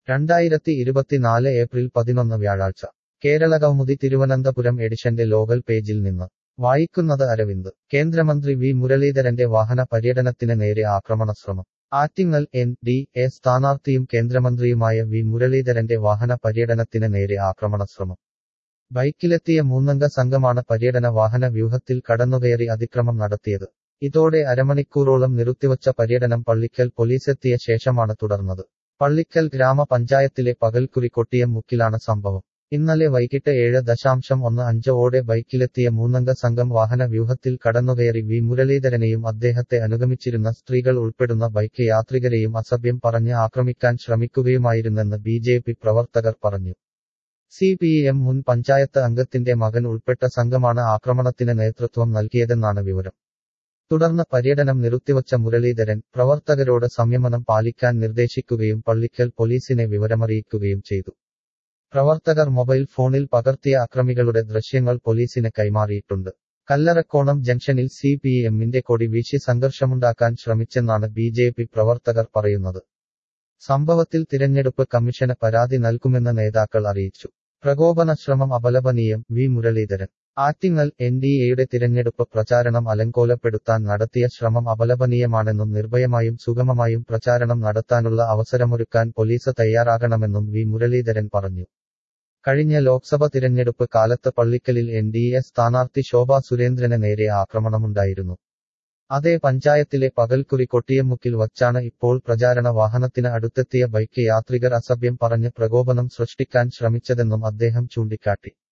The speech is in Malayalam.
രണ്ടായിരത്തി ഇരുപത്തിനാല് ഏപ്രിൽ പതിനൊന്ന് വ്യാഴാഴ്ച കേരള കൗമുദി തിരുവനന്തപുരം എഡിഷന്റെ ലോകൽ പേജിൽ നിന്ന് വായിക്കുന്നത് അരവിന്ദ് കേന്ദ്രമന്ത്രി വി മുരളീധരന്റെ വാഹന പര്യടനത്തിന് നേരെ ആക്രമണശ്രമം ആറ്റിങ്ങൽ എൻ ഡി എ സ്ഥാനാർത്ഥിയും കേന്ദ്രമന്ത്രിയുമായ വി മുരളീധരന്റെ വാഹന പര്യടനത്തിന് നേരെ ആക്രമണശ്രമം ബൈക്കിലെത്തിയ മൂന്നംഗ സംഘമാണ് പര്യടന വാഹന വ്യൂഹത്തിൽ കടന്നുകയറി അതിക്രമം നടത്തിയത് ഇതോടെ അരമണിക്കൂറോളം നിർത്തിവച്ച പര്യടനം പള്ളിക്കൽ പോലീസെത്തിയ ശേഷമാണ് തുടർന്നത് പള്ളിക്കൽ ഗ്രാമപഞ്ചായത്തിലെ പകൽക്കുരി കൊട്ടിയം മുക്കിലാണ് സംഭവം ഇന്നലെ വൈകിട്ട് ഏഴ് ദശാംശം ഒന്ന് അഞ്ച് ഓടെ ബൈക്കിലെത്തിയ മൂന്നംഗ സംഘം വാഹന വ്യൂഹത്തിൽ കടന്നുകയറി വി മുരളീധരനെയും അദ്ദേഹത്തെ അനുഗമിച്ചിരുന്ന സ്ത്രീകൾ ഉൾപ്പെടുന്ന ബൈക്ക് യാത്രികരെയും അസഭ്യം പറഞ്ഞ് ആക്രമിക്കാൻ ശ്രമിക്കുകയുമായിരുന്നെന്ന് ബി ജെ പി പ്രവർത്തകർ പറഞ്ഞു സി പി എം മുൻ പഞ്ചായത്ത് അംഗത്തിന്റെ മകൻ ഉൾപ്പെട്ട സംഘമാണ് ആക്രമണത്തിന് നേതൃത്വം നൽകിയതെന്നാണ് വിവരം തുടർന്ന് പര്യടനം നിർത്തിവച്ച മുരളീധരൻ പ്രവർത്തകരോട് സംയമനം പാലിക്കാൻ നിർദ്ദേശിക്കുകയും പള്ളിക്കൽ പോലീസിനെ വിവരമറിയിക്കുകയും ചെയ്തു പ്രവർത്തകർ മൊബൈൽ ഫോണിൽ പകർത്തിയ അക്രമികളുടെ ദൃശ്യങ്ങൾ പോലീസിന് കൈമാറിയിട്ടുണ്ട് കല്ലറക്കോണം ജംഗ്ഷനിൽ സി പി എമ്മിന്റെ കൊടി വീശി സംഘർഷമുണ്ടാക്കാൻ ശ്രമിച്ചെന്നാണ് ബി ജെ പി പ്രവർത്തകർ പറയുന്നത് സംഭവത്തിൽ തിരഞ്ഞെടുപ്പ് കമ്മീഷന് പരാതി നൽകുമെന്ന് നേതാക്കൾ അറിയിച്ചു പ്രകോപനശ്രമം അപലപനീയം V Muraleedharan Attingal N D എയുടെ തിരഞ്ഞെടുപ്പ് പ്രചാരണം അലങ്കോലപ്പെടുത്താൻ നടത്തിയ ശ്രമം അപലപനീയമാണെന്നും നിർഭയമായും സുഗമമായും പ്രചാരണം നടത്താനുള്ള അവസരമൊരുക്കാൻ പോലീസ് തയ്യാറാകണമെന്നും വി മുരളീധരൻ പറഞ്ഞു കഴിഞ്ഞ ലോക്സഭ തിരഞ്ഞെടുപ്പ് കാലത്ത് പള്ളിക്കലിൽ എൻ ഡി എ സ്ഥാനാർത്ഥി ശോഭാ സുരേന്ദ്രന് നേരെ ആക്രമണമുണ്ടായിരുന്നു അതേ പഞ്ചായത്തിലെ പകൽക്കുറി കൊട്ടിയമുക്കിൽ വച്ചാണ് ഇപ്പോൾ പ്രചാരണ വാഹനത്തിന് അടുത്തെത്തിയ ബൈക്ക് യാത്രികർ അസഭ്യം പറഞ്ഞ് പ്രകോപനം സൃഷ്ടിക്കാൻ ശ്രമിച്ചതെന്നും അദ്ദേഹം ചൂണ്ടിക്കാട്ടി